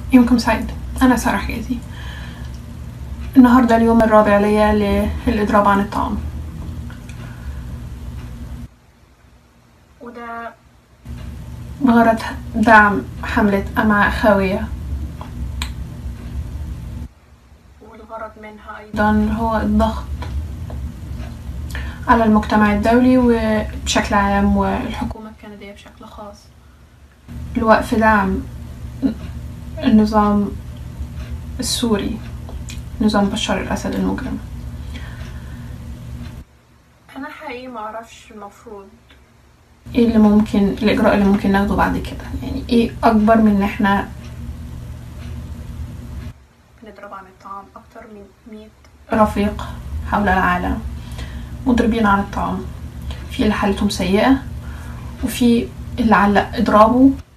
يومكم سعيد أنا سارة حجازي النهاردة اليوم الرابع ليا للإضراب عن الطعام وده بغرض دعم حملة أمعاء خاوية والغرض منها أيضا هو الضغط على المجتمع الدولي وبشكل عام والحكومة الكندية بشكل خاص لوقف دعم النظام السوري نظام بشار الأسد المجرم أنا حقيقي معرفش المفروض ايه اللي ممكن الإجراء اللي ممكن ناخده بعد كده يعني ايه أكبر من إن احنا بنضرب عن الطعام أكتر من مية رفيق حول العالم مضربين عن الطعام في اللي حالتهم سيئة وفي اللي علق إضرابه